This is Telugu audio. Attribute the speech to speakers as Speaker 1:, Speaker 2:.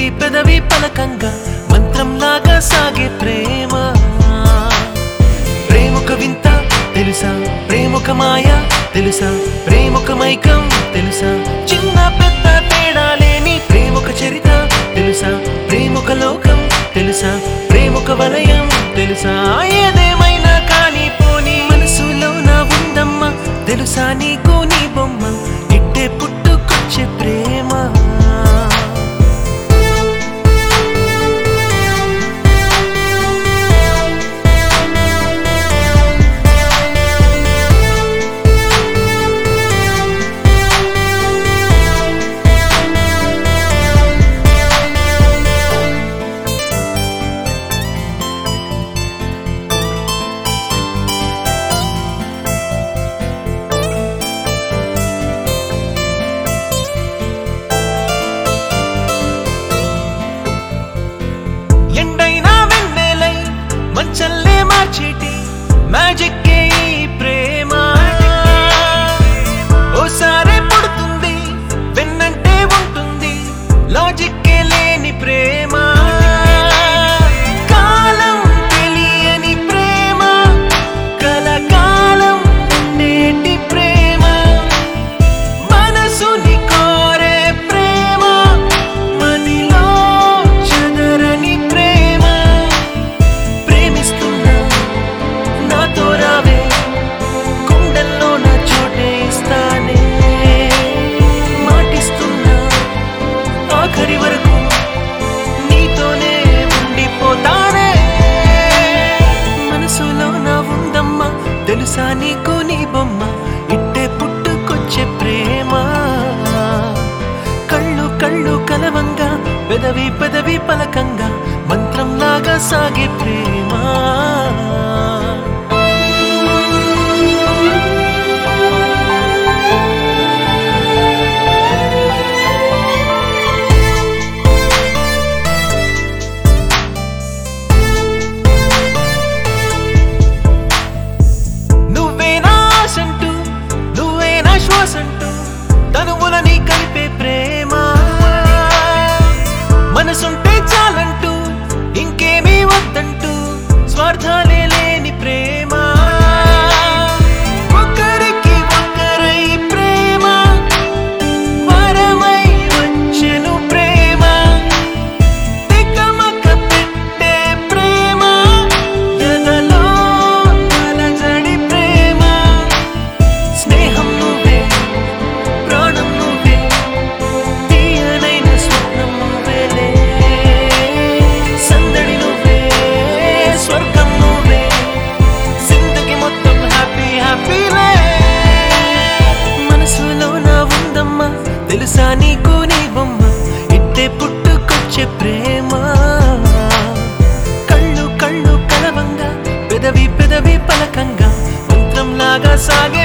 Speaker 1: పెదవి పెదవి పలకంగా మంత్రంలాగా సాగే ప్రేమ ప్రేమొక వింత తెలుసా ప్రేమొక మాయ తెలుసా ప్రేమొక మైకం తెలుసా చిన్న పెద్ద తేడా లేని ప్రేమొక చరిత తెలుసా ప్రేమొక లోకం తెలుసా ప్రేమొక వలయం తెలుసా ఏదేమైనా కానీ పోని మనసులో నా ఉందమ్మా తెలుసా నీకు నీ బొమ్మ ఇట్టే పుట్టుకొచ్చే ప్రేమ ఎండైనా వెన్నెలై మంచల్లే మార్చేటి మ్యాజిక్ ఈ ప్రేమ ఓసారే పుడుతుంది వెన్నంటే ఉంటుంది లాజిక్కే లేని ప్రేమ కాలం తెలియని ప్రేమ కలకాలం ఉండేటి ప్రేమ మనసుని కోరే ప్రేమ మదిలో చెదరని ప్రేమ ప్రేమిస్తున్నా నాతో రావే గుండెల్లో నా చోటే ఇస్తానే మాటిస్తున్నా ఆఖరి వరకు నీతోనే ఉండిపోతానే మనసులో నా ఉందమ్మా తెలుసా నీకు నీ బొమ్మ ఇట్టే పుట్టుకొచ్చే ప్రేమ కళ్ళు కళ్ళు కలవంగా పెదవి పెదవి పలకంగా మంత్రంలాగా సాగే ప్రేమ నువ్వే నా ఆశంటూ నువ్వే నా శ్వాసంటూ తనువులని కలిపే ప్రేమ మనసుంటే చాలంటూ ఇంకేమీ వద్దంటూ స్వార్థాలే లేని ప్రేమ ఒకరికి ఒకరై ప్రేమ వరమై వచ్చెను ప్రేమ తికమక పెట్టే ప్రేమ ఎదలో అలజడి ప్రేమ స్నేహం నువ్వే ప్రాణం నువ్వే తీయనైన స్వప్నం నువ్వేలే సందడి నువ్వే స్వర్గం నువ్వే జిందగి మొత్తం హ్యాపీ హ్యాపీలే మనసులో నా ఉందమ్మా తెలుసా నీకు నీ బొమ్మ ఇట్టే పుట్టుకొచ్చే ప్రేమ కళ్ళు కళ్ళు కలవంగా పెదవి పెదవి పలకంగా మంత్రంలాగా సాగే